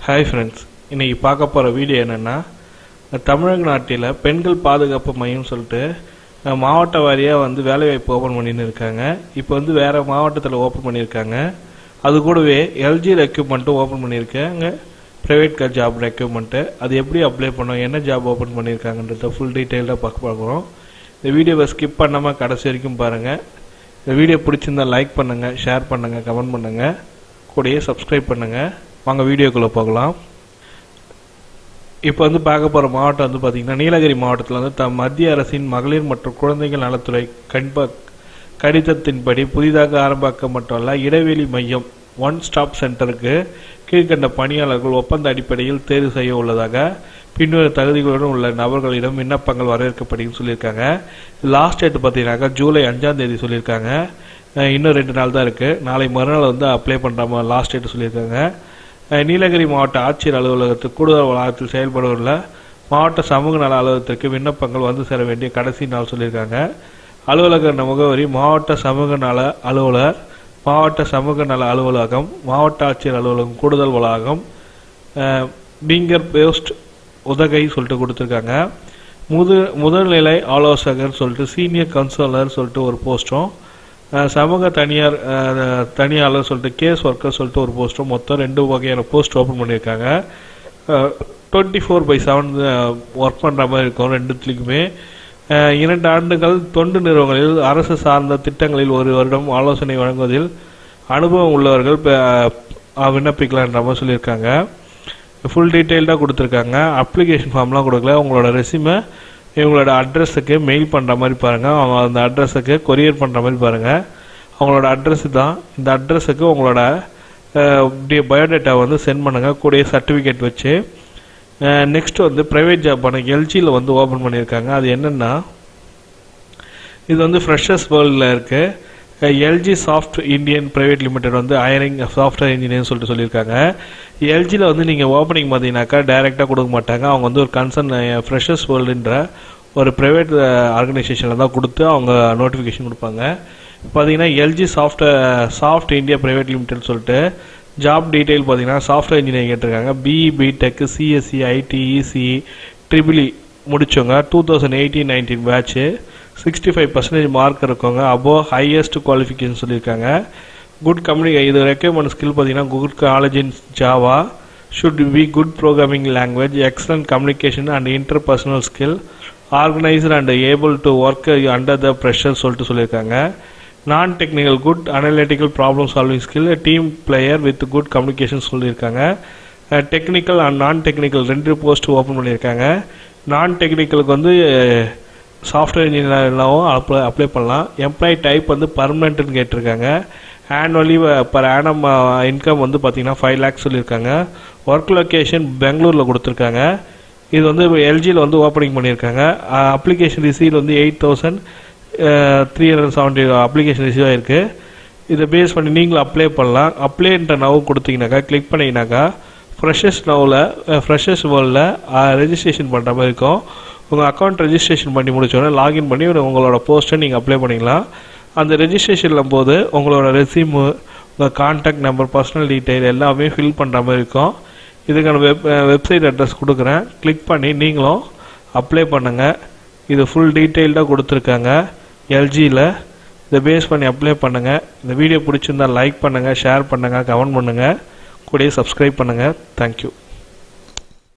hi friends இன்னைக்கு பார்க்க போகிற வீடியோ என்னென்னா தமிழக நாட்டில் பெண்கள் பாதுகாப்பு மையம் சொல்லிட்டு அஹ், மாவட்ட வாரியாக வந்து வேலைவாய்ப்பு ஓப்பன் பண்ணின்னு இருக்காங்க இப்போ வந்து வேறு மாவட்டத்தில் ஓப்பன் பண்ணியிருக்காங்க அது கூடவே எல்ஜி ரெக்யூப்மெண்ட்டும் ஓப்பன் பண்ணியிருக்காங்க ப்ரைவேட் கார் ஜாப் ரெக்யூப்மெண்ட்டு அது எப்படி அப்ளை பண்ணோம் என்ன ஜாப் ஓப்பன் பண்ணியிருக்காங்கன்றத ஃபுல் டீட்டெயிலாக பார்க்க பார்க்குறோம் இந்த வீடியோவை ஸ்கிப் பண்ணாமல் கடைசி வரைக்கும் பாருங்கள் இந்த வீடியோ பிடிச்சிருந்தா லைக் பண்ணுங்கள் ஷேர் பண்ணுங்கள் கமெண்ட் பண்ணுங்கள் கூடயே சப்ஸ்கிரைப் பண்ணுங்கள் வாங்க வீடியோக்குள்ளே போகலாம் இப்போ வந்து பார்க்க போகிற மாவட்டம் வந்து பார்த்திங்கன்னா நீலகிரி மாவட்டத்தில் வந்து த மத்திய அரசின் மகளிர் மற்றும் குழந்தைகள் நலத்துறை கண்ப கடிதத்தின்படி புதிதாக ஆரம்பிக்கப்பட்டுள்ள இடைவெளி மையம் ஒன் ஸ்டாப் சென்டருக்கு கீழ்கண்ட பணியாளர்கள் ஒப்பந்த அடிப்படையில் தேர்வு செய்ய உள்ளதாக பின்வரும் தகுதிகளுடன் உள்ள நபர்களிடம் விண்ணப்பங்கள் வரவேற்கப்படும் சொல்லியிருக்காங்க லாஸ்ட் டேட் பார்த்தீங்கன்னாக்கா ஜூலை அஞ்சாம் தேதி சொல்லியிருக்காங்க அஹ் இன்னும் ரெண்டு நாள் தான் இருக்குது நாளை மறுநாள் வந்து அப்ளை பண்ணுற லாஸ்ட் டேட் சொல்லியிருக்காங்க அஹ் நீலகிரி மாவட்ட ஆட்சியர் அலுவலகத்தில் கூடுதல் வளாகத்தில் செயல்படவுள்ள மாவட்ட சமூக நல அலுவலகத்திற்கு விண்ணப்பங்கள் வந்து சேர வேண்டிய கடைசி நாள் சொல்லியிருக்காங்க அலுவலக முகவரி மாவட்ட சமூக நல அலுவலர் மாவட்ட சமூக நல அலுவலகம் மாவட்ட ஆட்சியர் அலுவலகம் கூடுதல் வளாகம் அஹ் பீங்கர் போஸ்ட் உதகை சொல்லிட்டு கொடுத்துருக்காங்க முது முதல்நிலை ஆலோசகர் சொல்லிட்டு சீனியர் கவுன்சிலர் சொல்லிட்டு ஒரு போஸ்ட்டும் அஹ் சமூக தனியார் அஹ், தனியாளர் சொல்லிட்டு கேஸ் ஒர்க்கர் சொல்லிட்டு ஒரு போஸ்ட்டும் மொத்தம் ரெண்டு வகையான போஸ்ட் ஓப்பன் பண்ணியிருக்காங்க twenty four by seven work பண்ணுற மாதிரி இருக்கும் ரெண்டுத்துலேயுமே அஹ், இரண்டு ஆண்டுகள் தொண்டு நிறுவனங்களில் அரசு சார்ந்த திட்டங்களில் ஒரு வருடம் ஆலோசனை வழங்குவதில் அனுபவம் உள்ளவர்கள் ப- அஹ், விண்ணப்பிக்கலான்ற மாதிரி சொல்லியிருக்காங்க ஃபுல் டீட்டெயில்டாக கொடுத்துருக்காங்க அப்ளிகேஷன் ஃபார்ம்லாம் கொடுக்கல உங்களோட ரெசியூமை இவங்களோட அட்ரஸுக்கு மெயில் பண்ணுற மாதிரி பாருங்கள் அவங்க அந்த அட்ரஸுக்கு கொரியர் பண்ணுற மாதிரி பாருங்கள் அவங்களோட அட்ரஸ் தான் இந்த அட்ரஸுக்கு உங்களோட பயோடேட்டா வந்து சென்ட் பண்ணுங்கள் கூடிய சர்டிஃபிகேட் வச்சு நெக்ஸ்ட் வந்து ப்ரைவேட் ஜாப் பண்ண எல்ஜியில் வந்து ஓப்பன் பண்ணியிருக்காங்க அது என்னென்னா இது வந்து ஃப்ரெஷர்ஸ் வேர்ல்டில் இருக்குது LG soft Indian private limited வந்து ஹயரிங் சாஃப்ட்வேர் இன்ஜினியர்னு சொல்லிட்டு சொல்லியிருக்காங்க எல்ஜியில் வந்து நீங்கள் ஓப்பனிங் பார்த்தீங்கன்னாக்கா டைரெக்டாக கொடுக்க மாட்டாங்க அவங்க வந்து ஒரு கன்சர்ன் ஃப்ரெஷர்ஸ் வேர்ல்டுன்ற ஒரு ப்ரைவேட் ஆர்கனைசேஷனில் தான் கொடுத்து அவங்க நோட்டிஃபிகேஷன் கொடுப்பாங்க பார்த்தீங்கன்னா LG soft soft India private limited சொல்லிட்டு ஜாப் டீட்டெயில் பார்த்தீங்கன்னா சாஃப்ட்வேர் இன்ஜினியரிங் கேட்டிருக்காங்க BE BTech CSC IT EC triple E முடிச்சவங்க two thousand eighteen nineteen batch sixty five percentage mark இருக்கவங்க அபோவ் ஹையஸ்ட் குவாலிஃபிகேஷன் சொல்லியிருக்காங்க குட் கம்யூனி இது ரெக்யர்மெண்ட் ஸ்கில் பார்த்தீங்கன்னா good knowledge in Java should be good programming language excellent communication and interpersonal skill organised and able to work under the pressure சொல்லிட்டு சொல்லியிருக்காங்க non technical good analytical problem solving skill team player with good communication சொல்லியிருக்காங்க technical and non technical ரெண்டு post open பண்ணியிருக்காங்க non டெக்னிக்கலுக்கு வந்து software இன்ஜினியர்லாவும் apply apply பண்ணலாம் employee type வந்து பர்மனெண்ட்னு கேட்டிருக்காங்க ஆனுவலி பர் ஆனம் இன்கம் வந்து பார்த்தீங்கன்னா ஃபைவ் லேக்ஸ் சொல்லியிருக்காங்க ஒர்க் லொக்கேஷன் பெங்களூரில் கொடுத்துருக்காங்க இது வந்து எல்ஜியில் வந்து ஓப்பனிங் பண்ணியிருக்காங்க அப்ளிகேஷன் ரிசீவ் வந்து eight thousand three hundred seventy application receive ஆயிருக்கு இதை பேஸ் பண்ணி நீங்களும் அப்ளை பண்ணலாம் அப்ளைன்ற நவ் கொடுத்தீங்கன்னாக்கா கிளிக் பண்ணிங்கனாக்கா ஃப்ரெஷர்ஸ் நவில் ஃப்ரெஷர்ஸ் வேர்ல்டில் ரெஜிஸ்ட்ரேஷன் பண்ணுற மாதிரி இருக்கும் உங்கள் அக்கௌண்ட் ரெஜிஸ்ட்ரேஷன் பண்ணி முடிச்சோடனே லாகின் பண்ணி உங்களோட போஸ்ட்டை நீங்கள் அப்ளை பண்ணிக்கலாம் அந்த ரெஜிஸ்ட்ரேஷனில் போது உங்களோட ரெசியூமு உங்கள் கான்டாக்ட் நம்பர் பர்சனல் டீட்டெயில் எல்லாமே ஃபில் பண்ணுற மாதிரி இருக்கும் இதுக்கான வெப் வெப்சைட் அட்ரஸ் கொடுக்குறேன் கிளிக் பண்ணி நீங்களும் அப்ளை பண்ணுங்கள் இது ஃபுல் டீட்டெயில்டாக கொடுத்துருக்காங்க எல்ஜியில் இதை பேஸ் பண்ணி அப்ளை பண்ணுங்கள் இந்த வீடியோ பிடிச்சிருந்தா லைக் பண்ணுங்கள் ஷேர் பண்ணுங்கள் கமெண்ட் பண்ணுங்கள் கூடயே சப்ஸ்கிரைப் பண்ணுங்கள் தேங்க்யூ